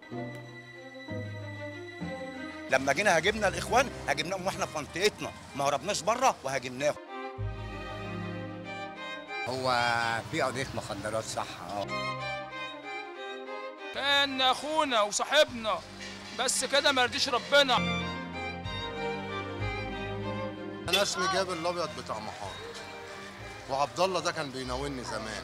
لما جينا هاجمنا الاخوان هاجمناهم واحنا في منطقتنا ما هربناش بره وهاجمناهم هو في قضيه مخدرات صح اه كان اخونا وصاحبنا بس كده ما يرضيش ربنا انا اسمي جابر الابيض بتاع محار وعبد الله ده كان بيناولني زمان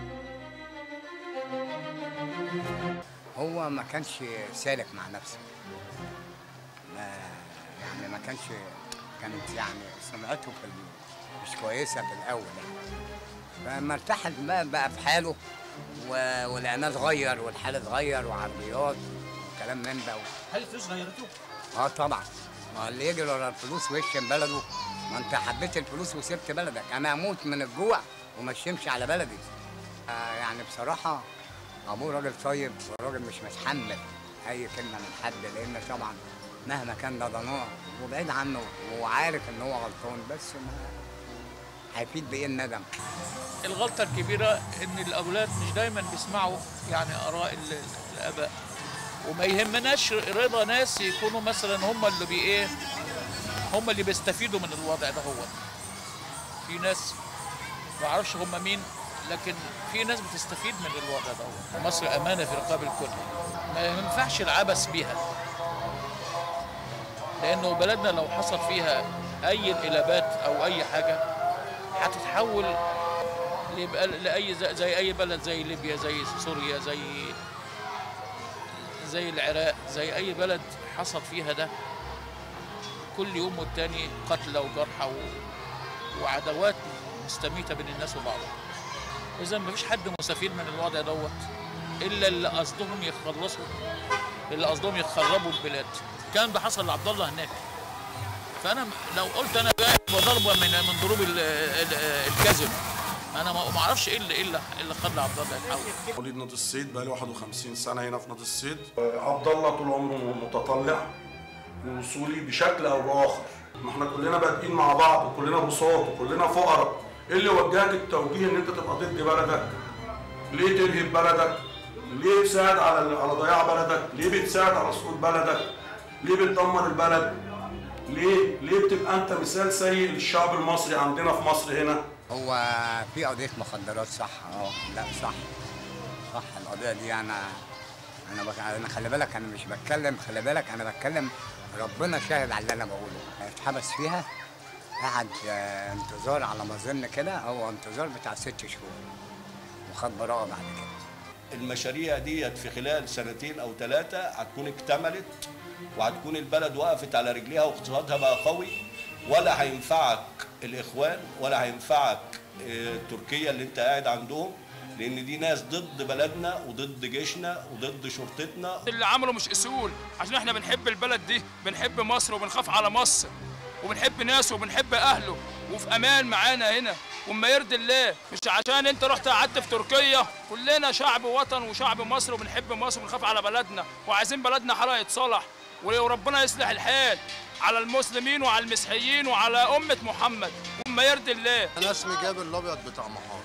هو ما كانش سالك مع نفسه ما يعني ما كانش كانت يعني سمعته في ال- مش كويسه في الاول يعني فلما ارتاح بقى, بقى في حاله و- ولقيناه اتغير والحال اتغير وعربيات وكلام من ده هل الفلوس غيرته؟ اه طبعا ما اللي يجري ورا الفلوس ويشتم بلده ما انت حبيت الفلوس وسبت بلدك انا اموت من الجوع وما اشتمش على بلدي آه يعني بصراحه ابوه راجل طيب وراجل مش متحمل اي كلمه من حد لان طبعا مهما كان ده ضناع وبعيد عنه وعارف ان هو غلطان بس ما هيفيد بايه الندم الغلطة الكبيرة إن الأولاد مش دايما بيسمعوا يعني آراء ال- الآباء وما يهمناش رضا ناس يكونوا مثلا هم اللي بي إيه هم اللي بيستفيدوا من الوضع ده هو في ناس ما اعرفش هم مين لكن في ناس بتستفيد من الوضع ده هو مصر أمانة في رقاب الكل ما ينفعش العبث بيها لأنه بلدنا لو حصل فيها أي انقلابات أو أي حاجة هتتحول يبقى لاي زي, زي اي بلد زي ليبيا زي سوريا زي زي العراق زي اي بلد حصل فيها ده كل يوم والتاني قتلى وجرحى و- وعداوات مستميته بين الناس وبعضها اذا مفيش حد مستفيد من الوضع دوت الا اللي قصدهم يخلصوا اللي قصدهم يخربوا البلاد كان ده حصل لعبد الله هناك فانا لو قلت انا جاي بضربه من من ضروب ال- ال- الكذب انا ما ما اعرفش ايه اللي ايه اللي إيه اللي خلى عبد الله يتحول وليد نادي الصيد بقالي 51 سنه هنا في نادي الصيد عبد الله طول عمره متطلع ووصولي بشكل او باخر ما احنا كلنا بادئين مع بعض وكلنا بساط وكلنا فقراء ايه اللي وجهك التوجيه ان انت تبقى ضد بلدك ليه ترهب بلدك ليه بتساعد على على ضياع بلدك ليه بتساعد على سقوط بلدك ليه بتدمر البلد ليه ليه بتبقى انت مثال سيء للشعب المصري عندنا في مصر هنا هو في قضيه مخدرات صح اه لا صح صح القضيه دي انا انا بك... انا خلي بالك انا مش بتكلم خلي بالك انا بتكلم ربنا شاهد على اللي انا بقوله اتحبس فيها قعد آه، انتظار على ما اظن كده هو انتظار بتاع ست شهور وخد براءه بعد كده المشاريع ديت في خلال سنتين او ثلاثه هتكون اكتملت وهتكون البلد وقفت على رجليها واقتصادها بقى قوي ولا هينفعك الاخوان ولا هينفعك آه، تركيا اللي انت قاعد عندهم لان دي ناس ضد بلدنا وضد جيشنا وضد شرطتنا اللي عمله مش اصول عشان احنا بنحب البلد دي بنحب مصر وبنخاف على مصر وبنحب ناسه وبنحب اهله وفي امان معانا هنا وما يرضي الله مش عشان انت رحت قعدت في تركيا كلنا شعب وطن وشعب مصر وبنحب مصر وبنخاف على بلدنا وعايزين بلدنا حالها يتصلح وربنا يصلح الحال على المسلمين وعلى المسيحيين وعلى أمة محمد وما يرضي الله انا اسمي جابر الابيض بتاع محار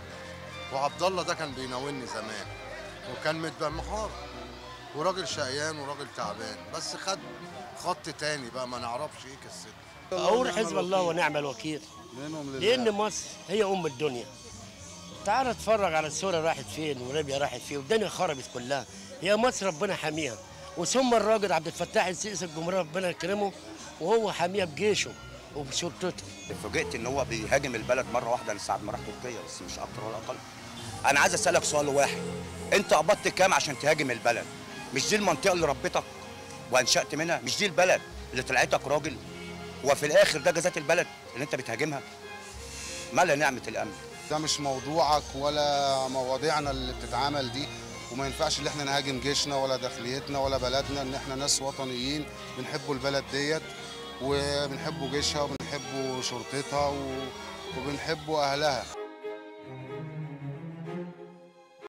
وعبد الله ده كان بيناولني زمان وكان متبع محار وراجل شقيان وراجل تعبان بس خد خط تاني بقى ما نعرفش ايه قصته أقول حزب الله ونعم الوكيل لأن مصر هي أم الدنيا تعال اتفرج على سوريا راحت فين وليبيا راحت فين والدنيا خربت كلها هي مصر ربنا حاميها وثم الراجل عبد الفتاح السيسي الجمهورية ربنا يكرمه وهو حاميها بجيشه وبشرطته فوجئت ان هو بيهاجم البلد مره واحده من ساعه ما راح تركيا بس مش اكتر ولا اقل انا عايز اسالك سؤال واحد انت قبضت كام عشان تهاجم البلد مش دي المنطقه اللي ربيتك وانشات منها مش دي البلد اللي طلعتك راجل وفي الاخر ده جزات البلد اللي انت بتهاجمها مالها نعمه الامن ده مش موضوعك ولا مواضيعنا اللي بتتعمل دي وما ينفعش ان احنا نهاجم جيشنا ولا داخليتنا ولا بلدنا ان احنا ناس وطنيين بنحبوا البلد ديت وبنحبوا جيشها وبنحبوا شرطتها و- وبنحبوا اهلها